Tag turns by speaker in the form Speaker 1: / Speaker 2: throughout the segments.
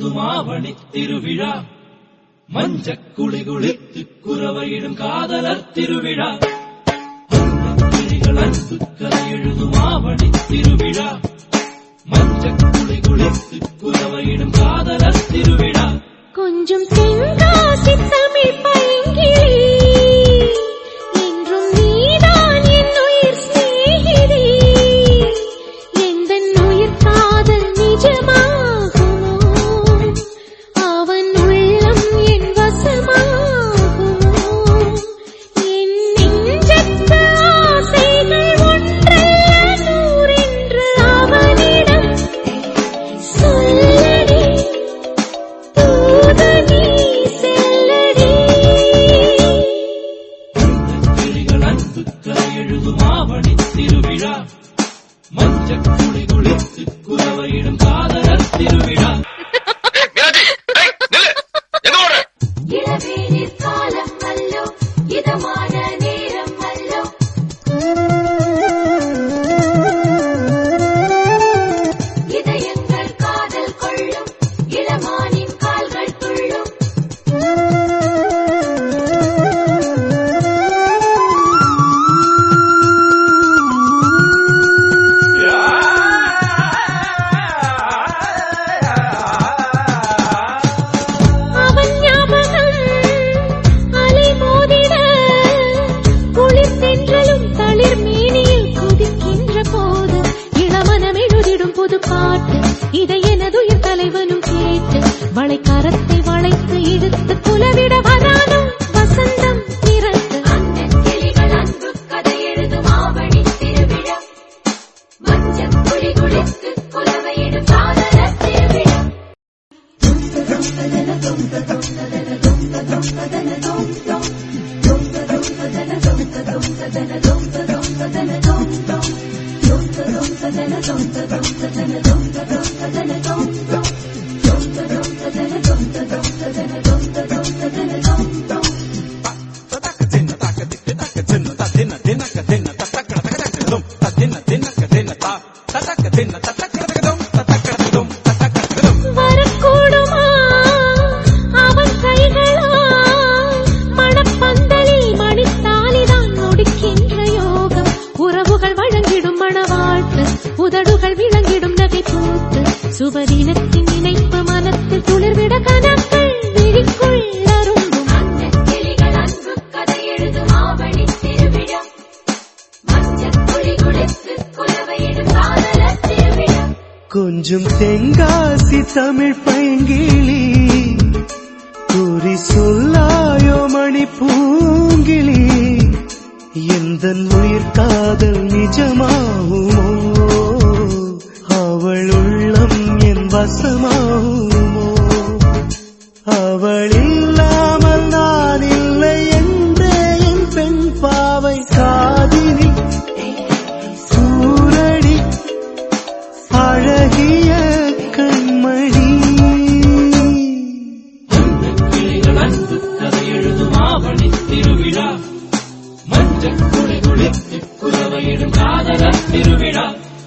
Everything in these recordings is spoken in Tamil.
Speaker 1: எழுதுமாவணி திருவிழா மஞ்சக் குளி குளித்து குறவையிடும் காதலர் திருவிழா கிளிகள் அன்பு கதை எழுதுமாவணி திருவிழா மஞ்சக் குளி குளித்து குறவையிடும் காதலர் திருவிழா
Speaker 2: கொஞ்சம் தென்காசி தமிழ் பைங்கிளி என்றும் நீதான் என் உயிர் சிநேகிதி எந்தன் உயிர் காதல் நிஜமாகுமோ அவன் உள்ளம் என் வசமாகுமோ என் நெஞ்சத்து ஆசைகள் ஒன்றல்ல நூறென்று அவனிடம் சொல்லடி தூதனி செல்லடி
Speaker 1: கிளிகள் அன்பு கதை எழுதுமாவணி திருவிழா மஞ்சக் குளி குளித்து குறவையிடும் காதலர் திருவிழா
Speaker 3: மீனாட்சி ஏய், நில்லு எங்க ஓடுற
Speaker 2: இளவேனிற் காலம் அல்லோ இதமான நேரம் அல்லோ இதயங்கள் காதல் கொள்ளும் இளமானின் கால்கள் துள்ளும் அவன் ஞாபகம் அலை மோதிட குளிர் தென்றலும் தளிர் மேனியில் குதிக்கின்ற போது இளமனம் எழுதிடும் புது பாட்டு இதை எனதுயிர் தலைவனும் கேட்டு வளைக்கரத்தை வளைத்து இழுத்து குலவிட வரானும் வசந்தம் பிறந்து அண்ணன் கிளிகள் அன்பு கதை எழுதும் ஆவணி திருவிழா மஞ்சள் குளி குளித்து குலவையிடும் காதலர் திருவிழா வரக்கூடுமா அவன் கைகளால் மணப்பந்தலில் மணித்தாலிதான் முடிக்கின்ற யோகம் உறவுகள் வழங்கிடும் மணவாழ்த்து உதடுகள் விளங்கிடும் நகை பூத்து சுபதினத்தின் நினைப்பு மனத்தில் துளிர்விட கனக்கள் விழிக்குள் அரும்பும் கிளிகள் அன்பு கதை எழுதும் ஆவணி திருவிழா மஞ்சள் குழி குளித்து குலவையிடும் காதலர் திருவிழா
Speaker 4: கொஞ்சம் தென்காசி தமிழ் பைங்கிளி கூறி சொல்லாயோ மணி பூங்கிளி எந்த உயிர் காதல் நிஜமாகுமோ அவள் உள்ளம் என் வசமாகுமோ அவள் இல்லாமல் நான் இல்லை என்றே என் பெண் பாவை காதினில் சூரடி அழகிய கண்மணி
Speaker 1: கிளிகள் அன்பு கதை எழுதுமாவணி திருவிழா மஞ்சள் குளி குளித்து குறவையிடும் காதலர் திருவிழா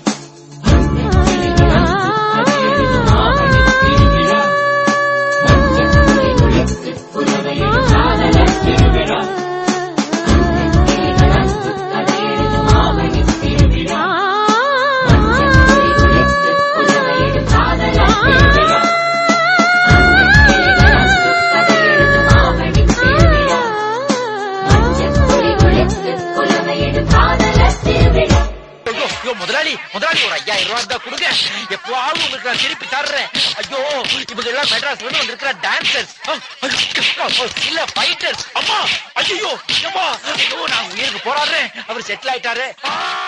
Speaker 3: ஐயோ ஐயோ முதலாளி முதலாளி ஒரு ஐயாயிரம் ரூபாய் தான் கொடுங்க எப்பவாவது உங்களுக்கு நான் திருப்பி தர்றேன் ஐயோ இவங்க எல்லாம் மெட்ராஸ்ல இருந்து வந்திருக்கிற டான்சர்ஸ் இல்ல ஃபைட்டர்ஸ் அம்மா ஐயோ அம்மா ஐயோ நான் உயிருக்கு போராடுறேன் அவர் செட்டில் ஆயிட்டாரு ஆ!